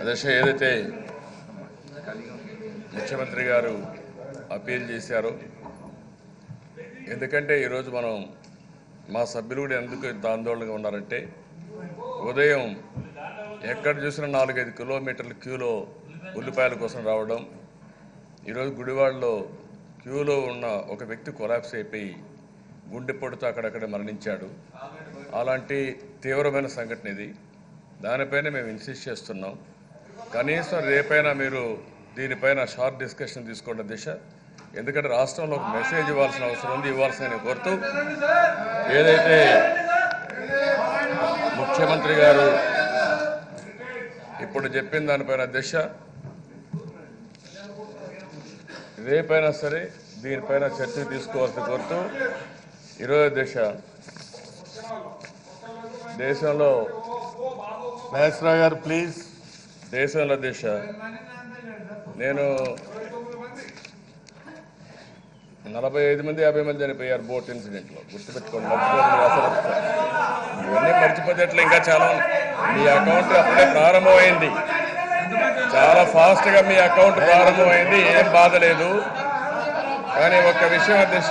దశ ఏదైతే ముఖ్యమంత్రి గారు అప్పీల్ చేశారో ఎందుకంటే ఈరోజు మనం మా సభ్యులు కూడా ఎందుకు ఇంత ఆందోళనగా ఉన్నారంటే ఉదయం ఎక్కడ చూసినా నాలుగైదు కిలోమీటర్ల క్యూలో ఉల్లిపాయల కోసం రావడం ఈరోజు గుడివాడలో క్యూలో ఉన్న ఒక వ్యక్తి కొలాప్స్ అయిపోయి గుండెపోటుతో అక్కడక్కడ మరణించాడు అలాంటి తీవ్రమైన సంఘటన ఇది దానిపైన మేము ఇన్సిస్ట్ చేస్తున్నాం కనీసం రేపైనా మీరు దీనిపైన షార్ట్ డిస్కషన్ తీసుకోండి దిశ ఎందుకంటే రాష్ట్రంలో ఒక మెసేజ్ ఇవ్వాల్సిన అవసరం ఉంది ఇవ్వాల్సిన కోరుతూ ఏదైతే ముఖ్యమంత్రి గారు ఇప్పుడు చెప్పిన దానిపైన దిశ రేపైనా సరే దీనిపైన చర్చ తీసుకోవాల్సి కోరుతూ ఈరోజు దిశ దేశంలో మహేశ్వరరావు గారు ప్లీజ్ దేశంలో దిశ నేను నలభై ఐదు మంది యాభై మంది చనిపోయారు బోట్ ఇన్సిడెంట్లో గుర్తుపెట్టుకోండి మర్చిపోతుంది అసలు ఇవన్నీ మర్చిపోతే ఎట్లా ఇంకా చాలా ఉన్నాయి. మీ అకౌంట్ అప్పుడే ప్రారంభమైంది చాలా ఫాస్ట్గా మీ అకౌంట్ ప్రారంభమైంది ఏం బాధ లేదు కానీ ఒక్క విషయం అధ్యక్ష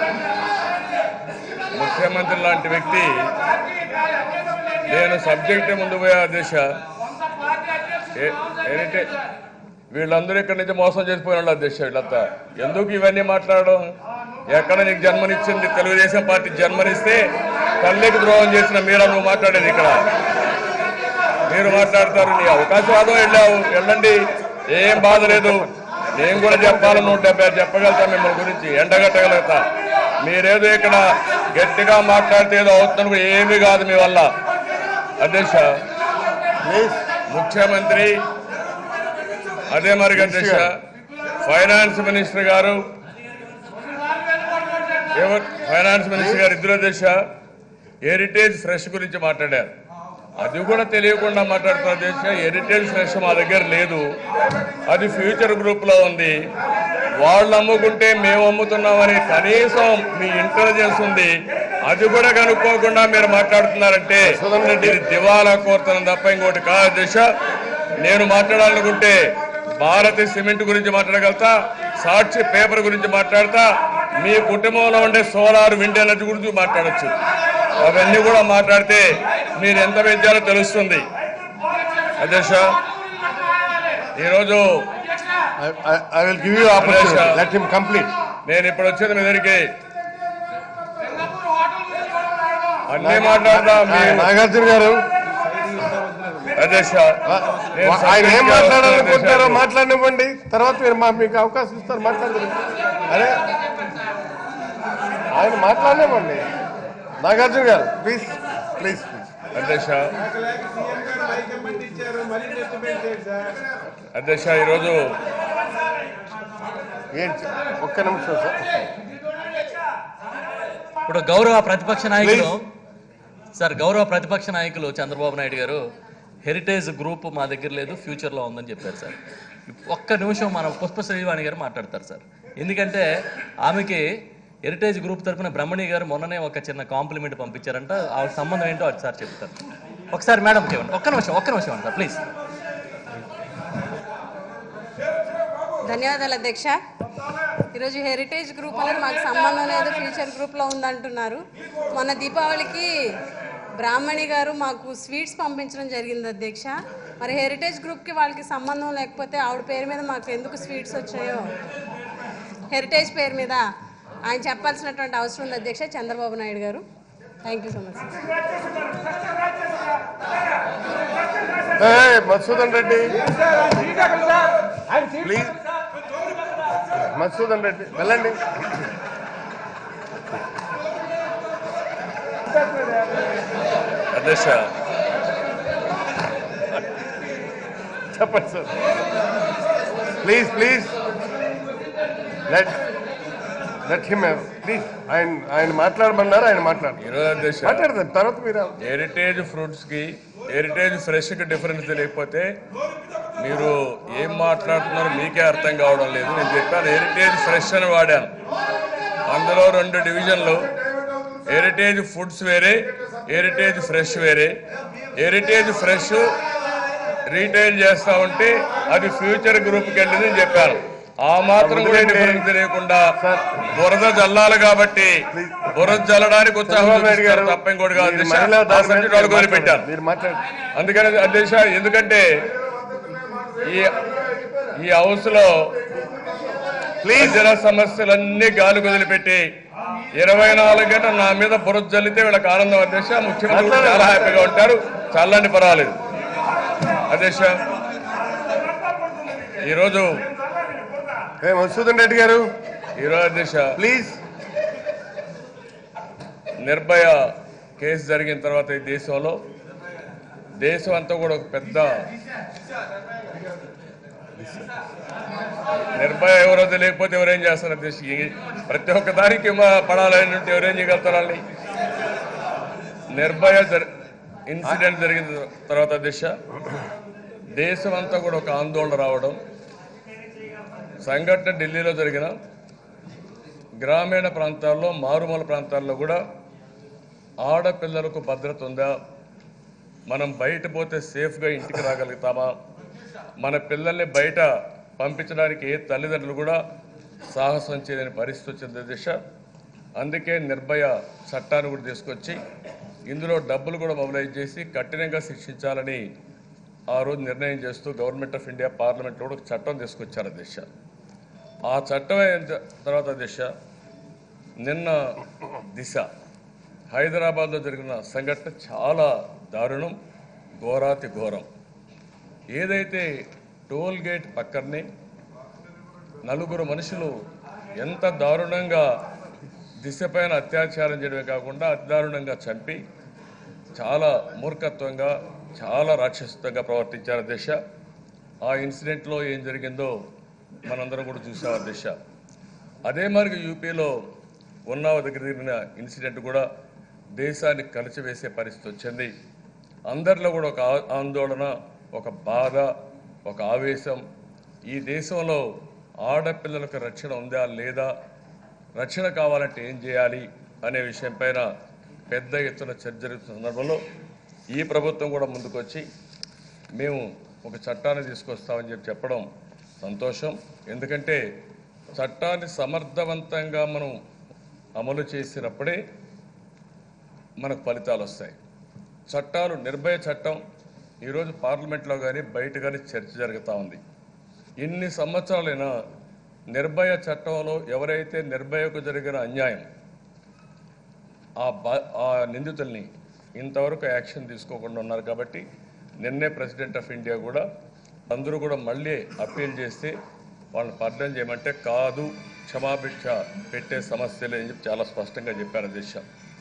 ముఖ్యమంత్రి లాంటి వ్యక్తి నేను సబ్జెక్ట్ ముందు పోయా అధ్యక్ష ఏ- ఏంటంటే వీళ్ళందరూ ఇక్కడి నుంచి మోసం చేసిపోయిన వాళ్ళు అధ్యక్ష వీళ్ళంతా ఎందుకు ఇవన్నీ మాట్లాడడం ఎక్కడ నీకు జన్మనిచ్చింది తెలుగుదేశం పార్టీ జన్మనిస్తే తల్లికి ద్రోహం చేసిన మీరా నువ్వు మాట్లాడేది ఇక్కడ మీరు మాట్లాడతారు నీ అవకాశవాదం వెళ్ళావు వెళ్ళండి ఏం బాధ లేదు నేను కూడా చెప్పాలని నూట డెబ్బై ఐదు చెప్పగలుగుతా మిమ్మల్ని గురించి ఎండగట్టగలుగుతా మీరేదో ఇక్కడ గట్టిగా మాట్లాడితే ఏదో అవుతున్నప్పుడు ఏమీ కాదు మీ వల్ల అధ్యక్ష ప్లీజ్ ముఖ్యమంత్రి అదే మరి అధ్యక్ష ఫైనాన్స్ మినిస్టర్ గారు ఎవరు ఫైనాన్స్ మినిస్టర్ గారు ఇద్దరు అధ్యక్ష హెరిటేజ్ ఫ్రెష్ గురించి మాట్లాడారు అది కూడా తెలియకుండా మాట్లాడుతున్న అధ్యక్ష హెరిటేజ్ ఫ్రెష్ మా దగ్గర లేదు అది ఫ్యూచర్ గ్రూప్ లో ఉంది వాళ్ళు అమ్ముకుంటే మేము అమ్ముతున్నామని కనీసం మీ ఇంటెలిజెన్స్ ఉంది అది కూడా కనుక్కోకుండా మీరు మాట్లాడుతున్నారంటే ఇది దివాలా కోరుతున్నాం తప్ప ఇంకోటి కాదు దిశ నేను మాట్లాడాలనుకుంటే భారతి సిమెంట్ గురించి మాట్లాడగలుగుతా సాక్షి పేపర్ గురించి మాట్లాడతా మీ కుటుంబంలో ఉండే సోలార్ విండ్ ఎనర్జీ గురించి మాట్లాడొచ్చు అవన్నీ కూడా మాట్లాడితే మీరు ఎంత పెంచాలో తెలుస్తుంది అధ్యక్ష ఈరోజు I will give you opportunity Yes, sir. Let him complete నేను ఇప్పుడు వచ్చేది మీ దగ్గరికి అన్నీ మాట్లాడతా మీరు నాగార్జున గారు అధ్యక్ష నేను ఆయన ఏం సబ్జెక్ట్గా మాట్లాడాలనుకుంటున్నారో వస్తున్నా మాట్లాడనివ్వండి తర్వాత మీరు మా మీకు అవకాశం ఇస్తారు మాట్లాడదు అరే ఆయన మాట్లాడనివ్వండి Nagarjuna garu please please please అధ్యక్ష సీఎం గారు మైక్ ఇవ్వమని ఇచ్చారు మళ్ళీ డిస్టర్బెన్స్ ఏంటి సార్ అధ్యక్ష ఈరోజు ఏంటి ఒక్క నిమిషం సార్ ఇప్పుడు గౌరవ ప్రతిపక్ష నాయకులు సార్ గౌరవ ప్రతిపక్ష నాయకులు చంద్రబాబు నాయుడు గారు హెరిటేజ్ గ్రూప్ మా దగ్గర లేదు ఫ్యూచర్లో ఉందని చెప్పారు సార్ ఒక్క నిమిషం మన పుష్ప శ్రీవాణి గారు మాట్లాడతారు సార్ ఎందుకంటే ఆమెకి హెరిటేజ్ గ్రూప్ తరపున బ్రహ్మణి గారు మొన్ననే ఒక చిన్న కాంప్లిమెంట్ పంపించారంట ఆ సంబంధం ఏంటో అది సార్ చెప్తారు ఒకసారి మేడం ఇవ్వండి ఒక్క నిమిషం ఒక్క నిమిషం అండి సార్ ప్లీజ్ ధన్యవాదాలు అధ్యక్ష ఈరోజు హెరిటేజ్ గ్రూప్ అనేది మాకు సంబంధం లేదు ఫ్యూచర్ గ్రూప్లో ఉందంటున్నారు మొన్న దీపావళికి బ్రాహ్మణి గారు మాకు స్వీట్స్ పంపించడం జరిగింది అధ్యక్ష మరి హెరిటేజ్ గ్రూప్కి వాళ్ళకి సంబంధం లేకపోతే ఆవిడ పేరు మీద మాకు ఎందుకు స్వీట్స్ వచ్చాయో హెరిటేజ్ పేరు మీద ఆయన చెప్పాల్సినటువంటి అవసరం ఉంది అధ్యక్ష Chandrababu Naidu garu thank you so much Madhusudan Reddy please Madhusudan Reddy వెళ్ళండి అధ్యక్ష చెప్పండి sir please please let let him please ఆయన ఆయన మాట్లాడమన్నారు ఆయన మాట్లాడు ఈరోజు అధ్యక్ష మాట్లాడదాం తర్వాత మీరు హెరిటేజ్ ఫ్రూట్స్ కి హెరిటేజ్ ఫ్రెష్ కి డిఫరెన్స్ తెలియకపోతే మీరు ఏం మాట్లాడుతున్నారో మీకే అర్థం కావడం లేదు నేను చెప్పాను హెరిటేజ్ ఫ్రెష్ అని వాడాను అందులో రెండు డివిజన్లు హెరిటేజ్ ఫుడ్స్ వేరే హెరిటేజ్ ఫ్రెష్ వేరే హెరిటేజ్ ఫ్రెష్ రీటైల్ చేస్తా ఉంటే అది ఫ్యూచర్ గ్రూప్కి వెళ్ళింది అని చెప్పాను ఆ మాత్రం కూడా డిఫరెన్స్ తెలియకుండా బురద జల్లాలి కాబట్టి బురద జల్లడానికి ఉత్సాహం చంద్రబాబు నాయుడు గారు చూపిస్తారు తప్ప ఇంకోటి కాదు మీరు అధ్యక్ష. మహిళా ఆ దాని మీద సబ్జెక్ట్ వాళ్ళకి వదిలిపెట్టాను మీరు మాట్లాడు అందుకని అధ్యక్ష ఎందుకంటే ఈ ఈ హౌస్ లో ప్రజల సమస్యలన్నీ గాలి వదిలిపెట్టి ఇరవై నాలుగు గంటలు నా మీద బురద జల్లితే వీళ్ళకి ఆనందం అధ్యక్ష ముఖ్యమంత్రి కూడా చాలా హ్యాపీగా ఉంటారు చల్లని పర్వాలేదు అధ్యక్ష ఈరోజు ఏ మధుసూదన్ రెడ్డి గారు ఈరోజు అధ్యక్ష ప్లీజ్ నిర్భయ కేసు జరిగిన తర్వాత ఈ దేశంలో దేశం అంతా కూడా ఒక పెద్ద నిర్భయ ఎవరో తెలియకపోతే ఎవరేం చేస్తారు అధ్యక్ష ఈ- ప్రతి ఒక్క దానికి మా- పడాలని ఉంటే ఎవరేం చేయగలుగుతారు వాళ్ళని నిర్భయ జరి- ఇన్సిడెంట్ జరిగిన తర్వాత అధ్యక్ష దేశం అంతా కూడా ఒక ఆందోళన రావడం సంఘటన ఢిల్లీలో జరిగిన గ్రామీణ ప్రాంతాల్లో మారుమూల ప్రాంతాల్లో కూడా ఆడపిల్లలకు భద్రత ఉందా మనం బయట పోతే సేఫ్గా ఇంటికి రాగలుగుతామా మన పిల్లల్ని బయట పంపించడానికి ఏ తల్లిదండ్రులు కూడా సాహసం చేయలేని పరిస్థితి వచ్చింది దిశ అందుకే నిర్భయ చట్టాన్ని కూడా తీసుకొచ్చి ఇందులో డబ్బులు కూడా మొబిలైజ్ చేసి కఠినంగా శిక్షించాలని ఆ రోజు నిర్ణయం చేస్తూ గవర్నమెంట్ ఆఫ్ ఇండియా పార్లమెంట్లో కూడా ఒక చట్టం తీసుకొచ్చారు దిశ ఆ చట్టం అయిన త- తర్వాత దిశ నిన్న దిశ హైదరాబాద్లో జరిగిన సంఘటన చాలా దారుణం ఘోరాతి ఘోరం ఏదైతే టోల్ గేట్ పక్కనే నలుగురు మనుషులు ఎంత దారుణంగా దిశ పైన అత్యాచారం చేయడమే కాకుండా అతి దారుణంగా చంపి చాలా మూర్ఖత్వంగా చాలా రాక్షసత్వంగా ప్రవర్తించారు దిశ ఆ ఇన్సిడెంట్లో ఏం జరిగిందో మనందరం కూడా చూసాం దిశ అదే మరి యూపీలో ఉన్నావ దగ్గర జరిగిన ఇన్సిడెంట్ కూడా దేశాన్ని కలిచివేసే పరిస్థితి వచ్చింది అందరిలో కూడా ఒక ఆ- ఆందోళన ఒక బాధ ఒక ఆవేశం ఈ దేశంలో ఆడపిల్లలకు రక్షణ ఉందా లేదా రక్షణ కావాలంటే ఏం చేయాలి అనే విషయం పైన పెద్ద ఎత్తున చర్చ జరుగుతున్న సందర్భంలో ఈ ప్రభుత్వం కూడా ముందుకొచ్చి మేము ఒక చట్టాన్ని తీసుకొస్తామని చెప్పి చెప్పడం సంతోషం ఎందుకంటే చట్టాన్ని సమర్థవంతంగా మనం అమలు చేసినప్పుడే మనకు ఫలితాలు వస్తాయి చట్టాలు నిర్భయ చట్టం ఈరోజు పార్లమెంట్లో కానీ బయట కానీ చర్చ జరుగుతూ ఉంది ఇన్ని సంవత్సరాలైనా నిర్భయ చట్టంలో ఎవరైతే నిర్భయకు జరిగిన అన్యాయం ఆ బా ఆ నిందితుల్ని ఇంతవరకు యాక్షన్ తీసుకోకుండా ఉన్నారు కాబట్టి నిన్నే ప్రెసిడెంట్ ఆఫ్ ఇండియా కూడా అందరూ కూడా మళ్ళీ అప్పీల్ చేస్తే వాళ్ళని పర్డం చేయమంటే కాదు క్షమాభిక్ష పెట్టే సమస్య లేదని చెప్పి చాలా స్పష్టంగా చెప్పారు అధ్యక్ష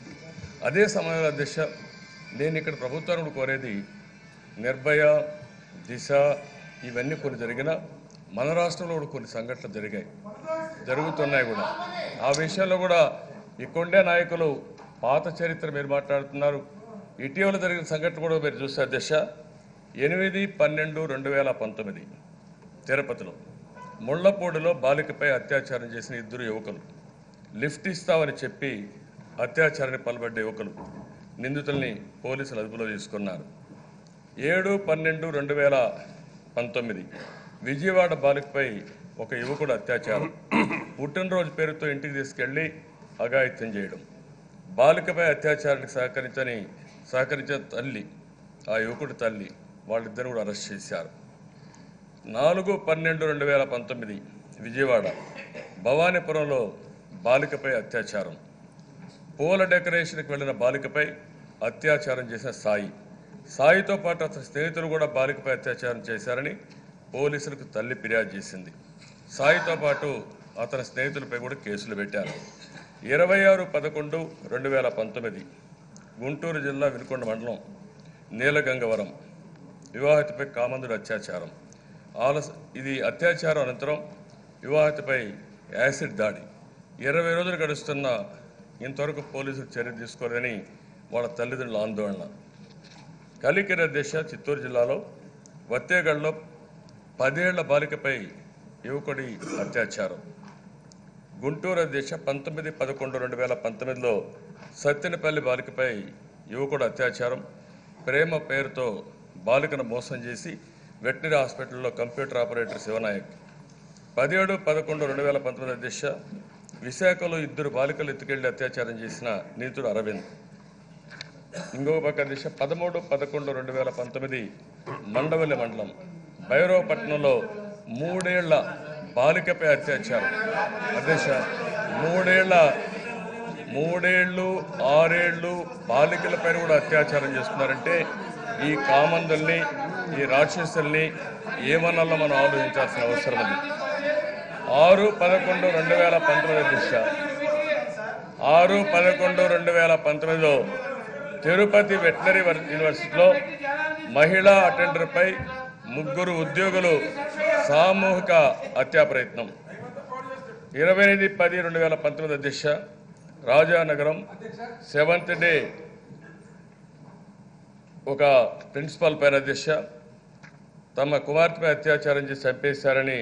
అదే సమయంలో అధ్యక్ష నేను ఇక్కడ ప్రభుత్వాన్ని కూడా కోరేది నిర్భయ దిశ ఇవన్నీ కొన్ని జరిగిన మన రాష్ట్రంలో కూడా కొన్ని సంఘటనలు జరిగాయి జరుగుతున్నాయి కూడా ఆ విషయంలో కూడా ఇక్కడే నాయకులు పాత చరిత్ర మీరు మాట్లాడుతున్నారు ఇటీవల జరిగిన సంఘటన కూడా మీరు చూస్తే అధ్యక్ష ఎనిమిది పన్నెండు రెండు వేల పంతొమ్మిది తిరుపతిలో ముళ్లపూడిలో బాలికపై అత్యాచారం చేసిన ఇద్దరు యువకులు లిఫ్ట్ ఇస్తామని చెప్పి అత్యాచారానికి పాల్పడ్డ యువకులు నిందితుల్ని పోలీసులు అదుపులో తీసుకున్నారు ఏడు పన్నెండు రెండు వేల పంతొమ్మిది విజయవాడ బాలికపై ఒక యువకుడు అత్యాచారం పుట్టినరోజు పేరుతో ఇంటికి తీసుకెళ్లి అఘాయిత్యం చేయడం బాలికపై అత్యాచారానికి సహకరించని సహకరించిన తల్లి ఆ యువకుడి తల్లి వాళ్ళిద్దరు కూడా అరెస్ట్ చేశారు నాలుగు పన్నెండు రెండు వేల పంతొమ్మిది విజయవాడ భవానీపురంలో బాలికపై అత్యాచారం పూల డెకరేషన్కి వెళ్ళిన బాలికపై అత్యాచారం చేసిన సాయి సాయితో పాటు అతని స్నేహితులు కూడా బాలికపై అత్యాచారం చేశారని పోలీసులకు తల్లి ఫిర్యాదు చేసింది సాయితో పాటు అతని స్నేహితులపై కూడా కేసులు పెట్టారు ఇరవై ఆరు పదకొండు రెండు వేల పంతొమ్మిది గుంటూరు జిల్లా వినుకొండ మండలం నీలగంగవరం వివాహితపై కామందుడు అత్యాచారం ఆలస ఇది అత్యాచారం అనంతరం వివాహితపై యాసిడ్ దాడి ఇరవై రోజులు గడుస్తున్న ఇంతవరకు పోలీసులు చర్య తీసుకోలేదని వాళ్ళ తల్లిదండ్రుల ఆందోళన కలికిర దిశ చిత్తూరు జిల్లాలో వత్తేగఢ్లో పదేళ్ల బాలికపై యువకుడి అత్యాచారం గుంటూరు దిశ పంతొమ్మిది పదకొండు రెండు వేల పంతొమ్మిదిలో సత్తెనపల్లి బాలికపై యువకుడు అత్యాచారం ప్రేమ పేరుతో బాలికను మోసం చేసి వెటనరీ హాస్పిటల్లో కంప్యూటర్ ఆపరేటర్ శివనాయక్ పదిహేడు పదకొండు రెండు వేల పంతొమ్మిది అధ్యక్ష విశాఖలో ఇద్దరు బాలికలు ఎత్తుకెళ్లి అత్యాచారం చేసిన నీతుడు అరవింద్ ఇంకొక పక్క దిశ పదమూడు పదకొండు రెండు వేల పంతొమ్మిది మండవల్లి మండలం భైరవపట్నంలో మూడేళ్ల బాలికపై అత్యాచారం అధ్యక్ష మూడేళ్ల మూడేళ్ళు ఆరేళ్ళు బాలికలపైన కూడా అత్యాచారం చేస్తున్నారంటే ఈ కామందుల్ని ఈ రాక్షసుల్ని ఏమన్నా మనం ఆలోచించాల్సిన అవసరం ఉంది ఆరు పదకొండు రెండు వేల పంతొమ్మిది దిశ ఆరు పదకొండు రెండు వేల పంతొమ్మిదిలో తిరుపతి వెటనరీ వర్- యూనివర్సిటీలో మహిళా అటెండర్పై ముగ్గురు ఉద్యోగులు సామూహిక హత్యా ప్రయత్నం ఇరవై ఎనిమిది పది రెండు వేల పంతొమ్మిది అధ్యక్ష రాజానగరం సెవెంత్ డే ఒక ప్రిన్సిపాల్ పైన అధ్యక్ష తమ కుమార్తెపై అత్యాచారం చేసి చంపేశారని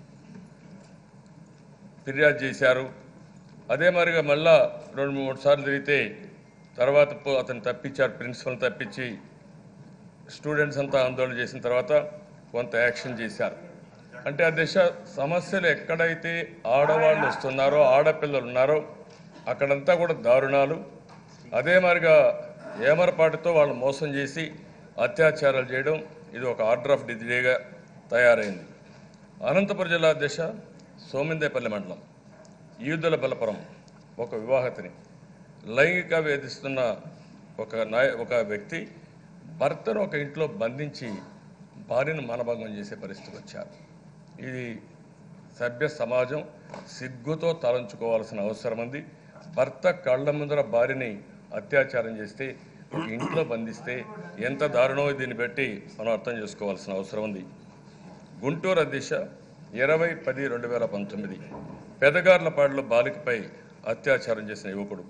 ఫిర్యాదు చేశారు అదే మరిగా మళ్ళా రెండు మూడు సార్లు తిరిగితే తర్వాత పో- అతను తప్పించారు ప్రిన్సిపల్ తప్పించి స్టూడెంట్స్ అంతా ఆందోళన చేసిన తర్వాత కొంత యాక్షన్ చేశారు అంటే ఆ దిశ సమస్యలు ఎక్కడైతే ఆడవాళ్ళు వస్తున్నారో ఆడపిల్లలు ఉన్నారో అక్కడంతా కూడా దారుణాలు అదే మరిగా ఏమరపాటుతో వాళ్ళు మోసం చేసి అత్యాచారాలు చేయడం ఇది ఒక ఆర్డర్ ఆఫ్ డిజిడేగా తయారైంది అనంతపురం జిల్లా దిశ సోమిందేపల్లి మండలం ఈదుల బలపురం ఒక వివాహతిని లైంగిక వేధిస్తున్న ఒక నాయ ఒక వ్యక్తి భర్తను ఒక ఇంట్లో బంధించి భార్యను మానభంగం చేసే పరిస్థితికి వచ్చారు ఇది సభ్య సమాజం సిగ్గుతో తలంచుకోవాల్సిన అవసరం ఉంది భర్త కళ్ళ ముందర భార్యని అత్యాచారం చేస్తే ఒక ఇంట్లో బంధిస్తే ఎంత దారుణమో దీన్ని బట్టి మనం అర్థం చేసుకోవాల్సిన అవసరం ఉంది గుంటూరు దిశ ఇరవై పది రెండు వేల పంతొమ్మిది పెదగార్లపాడులో బాలికపై అత్యాచారం చేసిన యువకుడు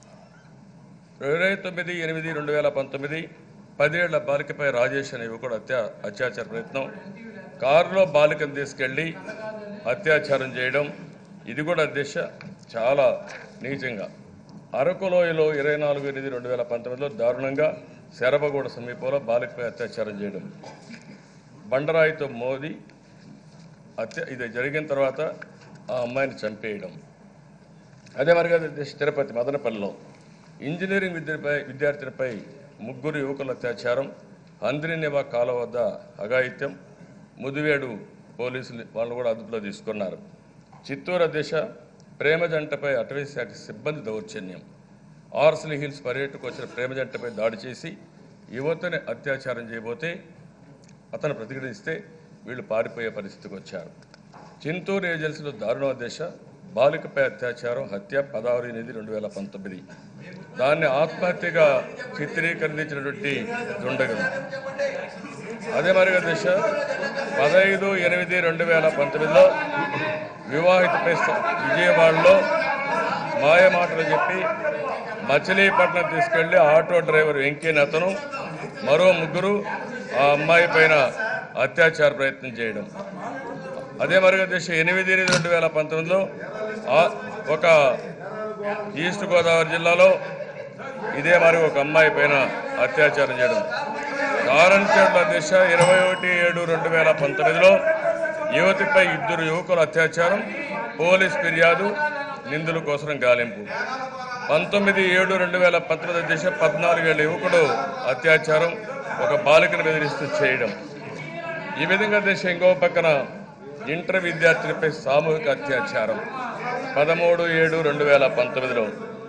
ఇరవై తొమ్మిది ఎనిమిది రెండు వేల పంతొమ్మిది పదేళ్ల బాలికపై రాజేష్ అనే యువకుడు హత్య అత్యాచార ప్రయత్నం కారులో బాలికను తీసుకెళ్లి అత్యాచారం చేయడం ఇది కూడా దిశ చాలా నీచంగా అరకులోయలో ఇరవై నాలుగు ఎనిమిది రెండు వేల పంతొమ్మిదిలో దారుణంగా శరభగూడ సమీపంలో బాలికపై అత్యాచారం చేయడం బండరాయితో మోది హత్య ఇది జరిగిన తర్వాత ఆ అమ్మాయిని చంపేయడం అదే మరిగా దిశ తిరుపతి మదనపల్లిలో ఇంజనీరింగ్ విద్యపై విద్యార్థినిపై ముగ్గురు యువకుల అత్యాచారం అంద్రినివా కాలువ వద్ద అఘాయిత్యం ముదివేడు పోలీసులు వాళ్ళు కూడా అదుపులో తీసుకున్నారు చిత్తూరు దిశ ప్రేమ జంటపై అటవీ శాఖ సిబ్బంది దౌర్జన్యం ఆర్సలీ హిల్స్ పర్యటనకు వచ్చిన ప్రేమ జంటపై దాడి చేసి యువతని అత్యాచారం చేయబోతే అతను ప్రతిఘటిస్తే వీళ్ళు పారిపోయే పరిస్థితికి వచ్చారు చింతూరు ఏజెన్సీలో దారుణ దిశ బాలికపై అత్యాచారం హత్య పదహారు ఎనిమిది రెండు వేల పంతొమ్మిది దాన్ని ఆత్మహత్యగా చిత్రీకరించినటువంటి దుండగులు అదే మరిగా దిశ పదహైదు ఎనిమిది రెండు వేల పంతొమ్మిదిలో వివాహితపై స- విజయవాడలో మాయ మాటలు చెప్పి మచిలీపట్నం తీసుకెళ్లి ఆటో డ్రైవర్ వెంకయ్య అతను మరో ముగ్గురు ఆ అమ్మాయి పైన అత్యాచార ప్రయత్నం చేయడం అదే మరిగా దిశ ఎనిమిది ఎనిమిది రెండు వేల పంతొమ్మిదిలో ఆ- ఒక ఈస్ట్ గోదావరి జిల్లాలో ఇదే మరి ఒక అమ్మాయి పైన అత్యాచారం చేయడం కారంచేట్ల దిశ ఇరవై ఒకటి ఏడు రెండు వేల పంతొమ్మిదిలో యువతిపై ఇద్దరు యువకుల అత్యాచారం పోలీస్ ఫిర్యాదు నిందుల కోసం గాలింపు పంతొమ్మిది ఏడు రెండు వేల పంతొమ్మిది దిశ పద్నాలుగేళ్ల యువకుడు అత్యాచారం ఒక బాలికను బెదిరిస్తూ చేయడం ఈ విధంగా దేశ ఇంకో పక్కన ఇంటర్ విద్యార్థులపై సామూహిక అత్యాచారం పదమూడు ఏడు రెండు వేల పంతొమ్మిదిలో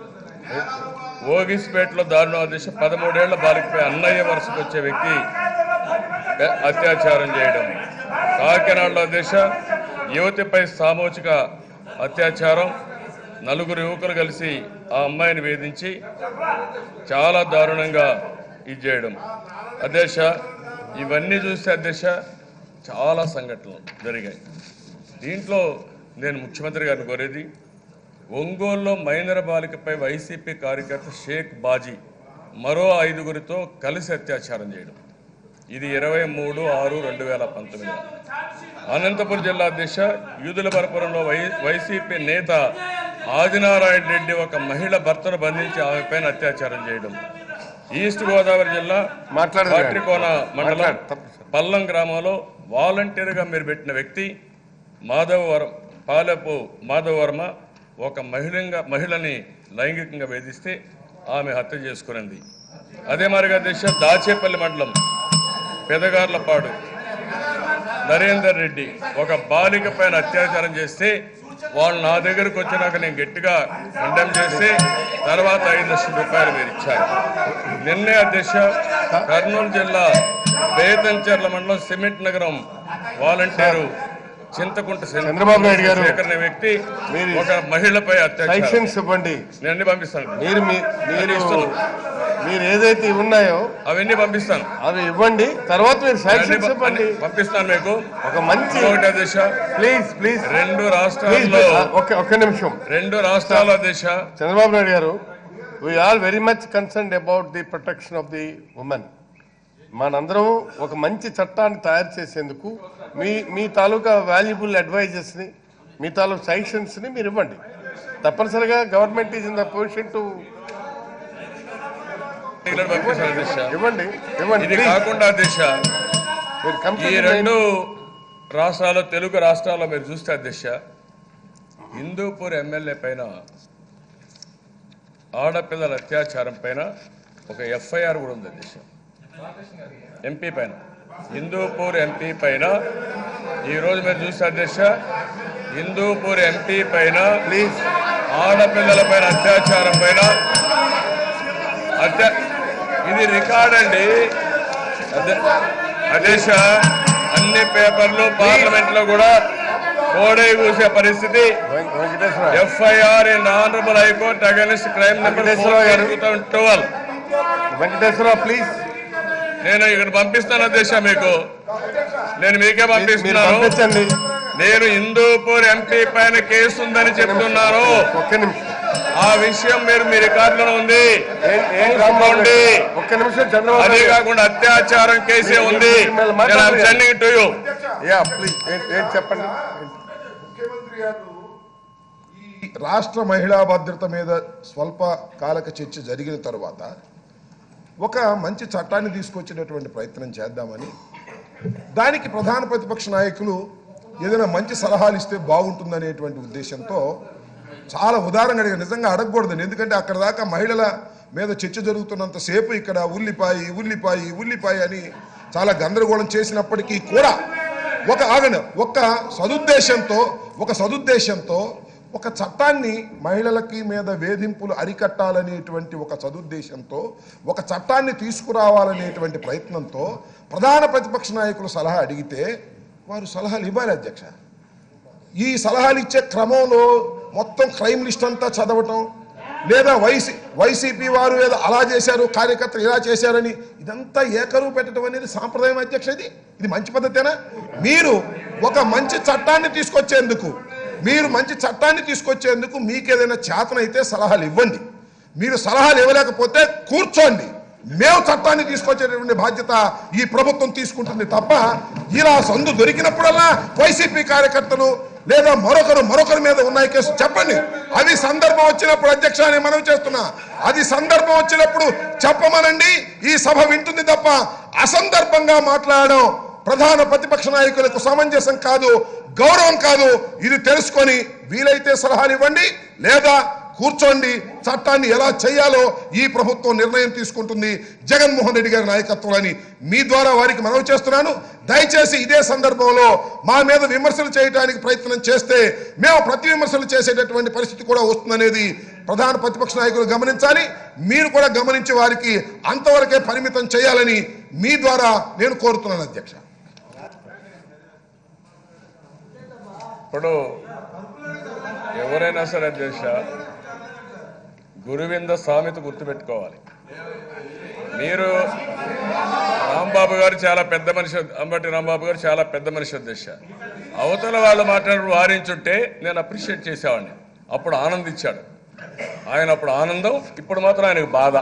ఓగిస్పేటలో దారుణ దిశ పదమూడేళ్ల బాలికపై అన్నయ్య వరుసకు వచ్చే వ్యక్తి పె- అత్యాచారం చేయడం కాకినాడలో దిశ యువతిపై సామూహిక అత్యాచారం నలుగురు యువకులు కలిసి ఆ అమ్మాయిని వేధించి చాలా దారుణంగా ఇది చేయడం అధ్యక్ష ఇవన్నీ చూస్తే అధ్యక్ష చాలా సంఘటనలు జరిగాయి దీంట్లో నేను ముఖ్యమంత్రి గారిని కోరేది ఒంగోలులో మైనర బాలికపై వైసీపీ కార్యకర్త షేక్ బాజీ మరో ఐదుగురితో కలిసి అత్యాచారం చేయడం ఇది ఇరవై మూడు ఆరు రెండు వేల పంతొమ్మిది అనంతపురం జిల్లా దిశ యూదులపరపురంలో వై వైసీపీ నేత ఆదినారాయణ రెడ్డి ఒక మహిళ భర్తను బంధించి ఆమె పైన అత్యాచారం చేయడం ఈస్ట్ గోదావరి జిల్లా మాట్లాడదు పాట్రికోన మండలం మాట్లాడు తప్పు సార్ పల్లం గ్రామంలో వాలంటీర్గా మీరు పెట్టిన వ్యక్తి మాధవవరం పాలెపు మాధవవర్మ ఒక మహిళంగా మహిళని లైంగికంగా వేధిస్తే ఆమె హత్య చేసుకునింది అదే మరిగా దిశ దాచేపల్లి మండలం పెదగార్లపాడు నరేందర్ రెడ్డి ఒక బాలిక పైన అత్యాచారం చేస్తే వాళ్ళు నా దగ్గరకు వచ్చినాక నేను గట్టిగా కండెమ్ చేస్తే తర్వాత ఐదు లక్షల రూపాయలు మీరు ఇచ్చారు నిన్నే అధ్యక్ష కర్నూలు జిల్లా బేతంచెర్ల మండలం సిమెంట్ నగరం వాలంటీరు చింతకుంట చంద్రబాబు నాయుడు గారు. శేఖర్ అనే వ్యక్తి మీరు- ఒక మహిళపై అత్యాచారం సైక్షన్స్ ఇవ్వండి నేను అన్ని పంపిస్తాను మీరు మీ- మీరు ఇస్తున్నాను. మీరు ఏదైతే ఉన్నాయో అవన్నీ పంపిస్తాను అవి ఇవ్వండి తర్వాత మీరు అన్ని సైక్షన్స్ పం- ఇవ్వండి అన్ని పంపిస్తాను మీకు ఒక మంచి ఇంకొకటి అధ్యక్ష ప్లీజ్ ప్లీజ్ రెండు ప్లీజ్ రాష్ట్రాల్లో ఒక్క ఒక్క నిమిషం రెండు రాష్ట్రాల దిశ Chandrababu Naidu garu we all very much concern about the protection of the women మనందరం ఒక మంచి చట్టాన్ని తయారు చేసేందుకు మీ మీ తాలూకా వాల్యుబుల్ అడ్వైజెస్ని మీ తాలూకా సజెషన్స్ని మీరు ఇవ్వండి తప్పనిసరిగా government is in the position to పంపిస్తాను దిశ ఇవ్వండి ఇవ్వండి ఇది please. కాకుండా దిశ మీరు ఈ కంప్లీట్ రెండు రాష్ట్రాలు తెలుగు రాష్ట్రాల్లో మీరు చూస్తే అధ్యక్ష హిందూపూర్ ఎమ్మెల్యే పైన ఆడపిల్లల అత్యాచారం పైన ఒక ఎఫ్ఐఆర్ కూడా ఉంది అధ్యక్ష ఎంపీ పైన హిందూపూర్ ఎంపీ పైన ఈరోజు మీరు చూస్తే అధ్యక్ష హిందూపూర్ ఎంపీ పైన ప్లీజ్ ఆడపిల్లల పైన అత్యాచారం పైన అత్యా ఇది రికార్డ్ అండి అదే- అదేశ అన్ని పేపర్లు పార్లమెంట్ లో కూడా కోడై కూసే పరిస్థితి Venkateswara FIR in honourable high court against crime number Venkateswararao గారు. Two thousand twelve Venkateswara please నేను ఇక్కడ పంపిస్తాను అధ్యక్ష మీకు నేను మీకే మీరు పంపిస్తున్నాను పంపించండి నేను హిందూపూర్ ఎంపీ పైన కేసు ఉందని చెప్తున్నారు ఒక్క నిమిషం ఆ విషయం మీరు మీ రికార్డులో ఉంది ఏం- ఏం రాంబాబు చూసుకోండి. గారు? ఒక్క నిమిషం చంద్రబాబు అదే నాయుడు గారు. కాకుండా అత్యాచారం కేసే ఉంది మిమ్మల్ని మాట్లాడాలి. Sending to you yeah please ఏం చెప్పండి ముఖ్యమంత్రి గారు ఈ రాష్ట్ర మహిళా భద్రత మీద స్వల్ప కాలక చర్చ జరిగిన తర్వాత ఒక మంచి చట్టాన్ని తీసుకొచ్చేటటువంటి ప్రయత్నం చేద్దామని దానికి ప్రధాన ప్రతిపక్ష నాయకులు ఏదైనా మంచి సలహాలు ఇస్తే బాగుంటుందనేటువంటి ఉద్దేశంతో చాలా ఉదారంగా అడిగారు నిజంగా అడగకూడదు ఎందుకంటే అక్కడ దాకా మహిళల మీద చర్చ జరుగుతున్నంతసేపు ఇక్కడ ఉల్లిపాయి ఉల్లిపాయి ఉల్లిపాయ అని చాలా గందరగోళం చేసినప్పటికీ కూడా ఒక ఆగను ఒక సదుద్దేశంతో ఒక సదుద్దేశంతో ఒక చట్టాన్ని మహిళలకి మీద వేధింపులు అరికట్టాలనేటువంటి ఒక సదుద్దేశంతో ఒక చట్టాన్ని తీసుకురావాలనేటువంటి ప్రయత్నంతో ప్రధాన ప్రతిపక్ష నాయకులు సలహా అడిగితే వారు సలహాలు ఇవ్వాలి అధ్యక్ష ఈ సలహాలు ఇచ్చే క్రమంలో మొత్తం క్రైమ్ లిస్ట్ అంతా చదవటం లేదా వైసీ వైసీపీ వారు ఏదో అలా చేశారు కార్యకర్తలు ఇలా చేశారని ఇదంతా ఏకరువు పెట్టడం అనేది సాంప్రదాయం అధ్యక్ష ఇది ఇది మంచి పద్ధతేనా మీరు ఒక మంచి చట్టాన్ని తీసుకొచ్చేందుకు మీరు మంచి చట్టాన్ని తీసుకొచ్చేందుకు మీకు ఏదైనా చేతనైతే సలహాలు ఇవ్వండి మీరు సలహాలు ఇవ్వలేకపోతే కూర్చోండి మేము చట్టాన్ని తీసుకొచ్చేటటువంటి బాధ్యత ఈ ప్రభుత్వం తీసుకుంటుంది తప్ప ఇలా సందు దొరికినప్పుడల్లా వైసీపీ కార్యకర్తలు లేదా మరొకరు మరొకరి మీద ఉన్నాయి కేసు చెప్పండి అది సందర్భం వచ్చినప్పుడు అధ్యక్ష నేను మనవి చేస్తున్నా అది సందర్భం వచ్చినప్పుడు చెప్పమనండి ఈ సభ వింటుంది తప్ప అసందర్భంగా మాట్లాడడం ప్రధాన ప్రతిపక్ష నాయకులకు సమంజసం కాదు గౌరవం కాదు ఇది తెలుసుకొని వీలైతే సలహాలు ఇవ్వండి లేదా కూర్చోండి చట్టాన్ని ఎలా చేయాలో ఈ ప్రభుత్వం నిర్ణయం తీసుకుంటుంది జగన్మోహన్ రెడ్డి గారి నాయకత్వం అని మీ ద్వారా వారికి మనవి చేస్తున్నాను దయచేసి ఇదే సందర్భంలో మా మీద విమర్శలు చేయడానికి ప్రయత్నం చేస్తే మేము ప్రతి విమర్శలు చేసేటటువంటి పరిస్థితి కూడా వస్తుందనేది ప్రధాన ప్రతిపక్ష నాయకులు గమనించాలి మీరు కూడా గమనించి వారికి అంతవరకే పరిమితం చేయాలని మీ ద్వారా నేను కోరుతున్నాను అధ్యక్ష ఇప్పుడు ఎవరైనా సరే అధ్యక్ష గురువింద సామెత గుర్తుపెట్టుకోవాలి మీరు రాంబాబు గారు చాలా పెద్ద మనిషి అంబటి రాంబాబు గారు చాలా పెద్ద మనిషి అధ్యక్ష అవతల వాళ్ళు మాట్లాడి వారించుంటే నేను అప్రిషియేట్ చేసేవాడిని అప్పుడు ఆనందించాడు ఆయన అప్పుడు ఆనందం ఇప్పుడు మాత్రం ఆయనకు బాధ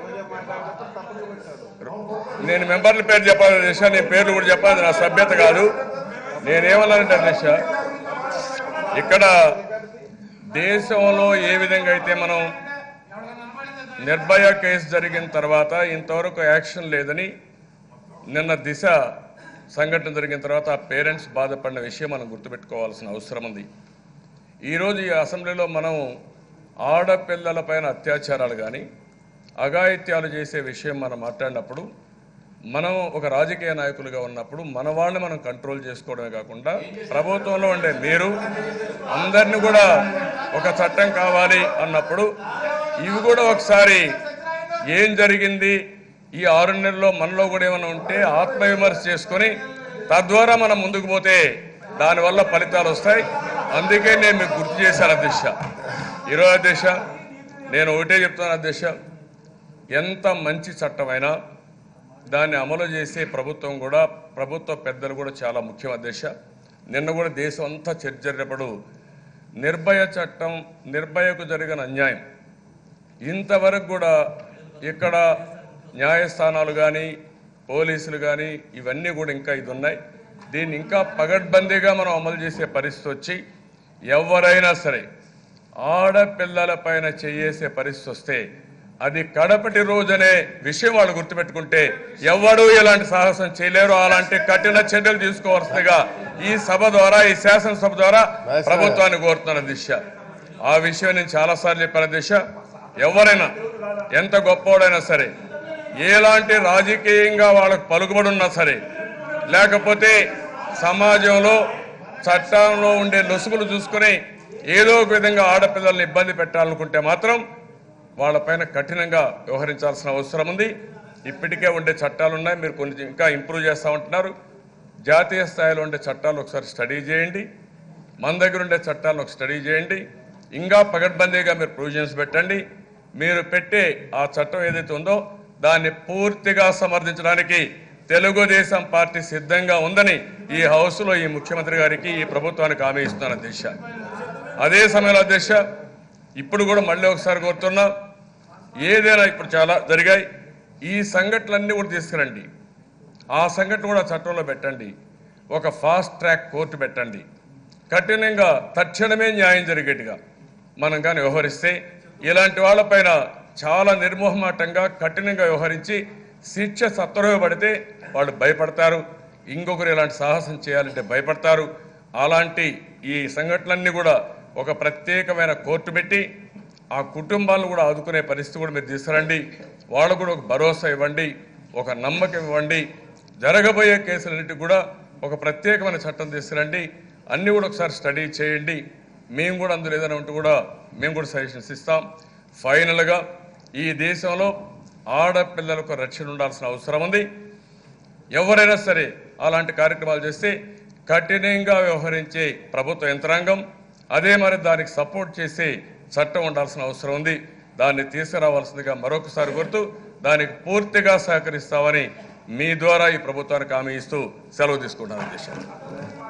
నేను మెంబర్ల పేరు చెప్పాలి అధ్యక్ష నేను పేర్లు కూడా చెప్పాలి నా సభ్యత కాదు నేనేమన్నానంటే అధ్యక్ష ఇక్కడ దేశంలో ఏ విధంగా అయితే మనం నిర్భయ కేసు జరిగిన తర్వాత ఇంతవరకు యాక్షన్ లేదని నిన్న దిశ సంఘటన జరిగిన తర్వాత ఆ పేరెంట్స్ బాధపడిన విషయం మనం గుర్తుపెట్టుకోవాల్సిన అవసరం ఉంది ఈరోజు ఈ అసెంబ్లీలో మనం ఆడపిల్లల పైన అత్యాచారాలు కానీ అఘాయిత్యాలు చేసే విషయం మనం మాట్లాడినప్పుడు మనం ఒక రాజకీయ నాయకులుగా ఉన్నప్పుడు మన వాళ్ళని మనం కంట్రోల్ చేసుకోవడమే కాకుండా ప్రభుత్వంలో ఉండే మీరు అందరిని కూడా ఒక చట్టం కావాలి అన్నప్పుడు ఇవి కూడా ఒకసారి ఏం జరిగింది ఈ ఆరు నెలల్లో మనలో కూడా ఏమైనా ఉంటే ఆత్మవిమర్శ చేసుకొని తద్వారా మనం ముందుకు పోతే దానివల్ల ఫలితాలు వస్తాయి అందుకే నేను మీకు గుర్తు చేశాను అధ్యక్ష ఈరోజు అధ్యక్ష నేను ఒకటే చెప్తాను అధ్యక్ష ఎంత మంచి చట్టమైనా దాన్ని అమలు చేసే ప్రభుత్వం కూడా ప్రభుత్వ పెద్దలు కూడా చాలా ముఖ్యం అధ్యక్ష నిన్న కూడా దేశం అంతా చర్చ జరిగినప్పుడు నిర్భయ చట్టం నిర్భయకు జరిగిన అన్యాయం ఇంతవరకు కూడా ఇక్కడ న్యాయస్థానాలు కానీ పోలీసులు కానీ ఇవన్నీ కూడా ఇంకా ఇది ఉన్నాయి దీన్ని ఇంకా పగడ్బందీగా మనం అమలు చేసే పరిస్థితి వచ్చి ఎవరైనా సరే ఆడపిల్లల పైన చేసే పరిస్థితి వస్తే అది కడపటి రోజనే విషయం వాళ్ళు గుర్తుపెట్టుకుంటే ఎవడూ ఇలాంటి సాహసం చేయలేరు అలాంటి కఠిన చర్యలు తీసుకోవాల్సిందిగా ఈ సభ ద్వారా ఈ శాసనసభ ద్వారా ప్రభుత్వాన్ని కోరుతున్న దిశ ఆ విషయం నేను చాలాసార్లు చెప్పిన దిశ ఎవరైనా ఎంత గొప్పవాడైనా సరే ఎలాంటి రాజకీయంగా వాళ్ళకు పలుకుబడి ఉన్నా సరే లేకపోతే సమాజంలో చట్టంలో ఉండే లొసుగులు చూసుకొని ఏదో ఒక విధంగా ఆడపిల్లల్ని ఇబ్బంది పెట్టాలనుకుంటే మాత్రం వాళ్ళపైన కఠినంగా వ్యవహరించాల్సిన అవసరం ఉంది ఇప్పటికే ఉండే చట్టాలు ఉన్నాయి మీరు కొన్ని ఇంకా ఇంప్రూవ్ చేస్తూ ఉంటున్నారు జాతీయ స్థాయిలో ఉండే చట్టాలు ఒకసారి స్టడీ చేయండి మన దగ్గర ఉండే చట్టాలను ఒక స్టడీ చేయండి ఇంకా పగడ్బందీగా మీరు ప్రొవిజన్స్ పెట్టండి మీరు పెట్టే ఆ చట్టం ఏదైతే ఉందో దాన్ని పూర్తిగా సమర్థించడానికి తెలుగుదేశం పార్టీ సిద్ధంగా ఉందని ఈ హౌస్లో ఈ ముఖ్యమంత్రి గారికి ఈ ప్రభుత్వానికి హామీ ఇస్తున్నాను అధ్యక్ష అదే సమయంలో అధ్యక్ష ఇప్పుడు కూడా మళ్ళీ ఒకసారి కోరుతున్నా ఏదైనా ఇప్పుడు చాలా జరిగాయి ఈ సంఘటనలన్నీ కూడా తీసుకురండి ఆ సంఘటన కూడా చట్టంలో పెట్టండి ఒక ఫాస్ట్ ట్రాక్ కోర్టు పెట్టండి కఠినంగా తక్షణమే న్యాయం జరిగేట్టుగా మనం కానీ వ్యవహరిస్తే ఇలాంటి వాళ్ళపైన చాలా నిర్మోహమాటంగా కఠినంగా వ్యవహరించి శిక్ష సత్వరమే పడితే వాళ్ళు భయపడతారు ఇంకొకరు ఇలాంటి సాహసం చేయాలంటే భయపడతారు అలాంటి ఈ సంఘటనలన్నీ కూడా ఒక ప్రత్యేకమైన కోర్టు పెట్టి ఆ కుటుంబాలను కూడా ఆదుకునే పరిస్థితి కూడా మీరు తీసుకురండి వాళ్ళకు కూడా ఒక భరోసా ఇవ్వండి ఒక నమ్మకం ఇవ్వండి జరగబోయే కేసులన్నిటికి కూడా ఒక ప్రత్యేకమైన చట్టం తీసుకురండి అన్నీ కూడా ఒకసారి స్టడీ చేయండి మేము కూడా అందులో ఏదైనా ఉంటే కూడా మేము కూడా సజెషన్స్ ఇస్తాం ఫైనల్గా ఈ దేశంలో ఆడపిల్లలకు రక్షణ ఉండాల్సిన అవసరం ఉంది ఎవరైనా సరే అలాంటి కార్యక్రమాలు చేస్తే కఠినంగా వ్యవహరించే ప్రభుత్వ యంత్రాంగం అదే మరి దానికి సపోర్ట్ చేసే చట్టం ఉండాల్సిన అవసరం ఉంది దాన్ని తీసుకురావాల్సిందిగా మరొకసారి గుర్తు దానికి పూర్తిగా సహకరిస్తామని మీ ద్వారా ఈ ప్రభుత్వానికి హామీ ఇస్తూ సెలవు తీసుకుంటాను దేశాన్ని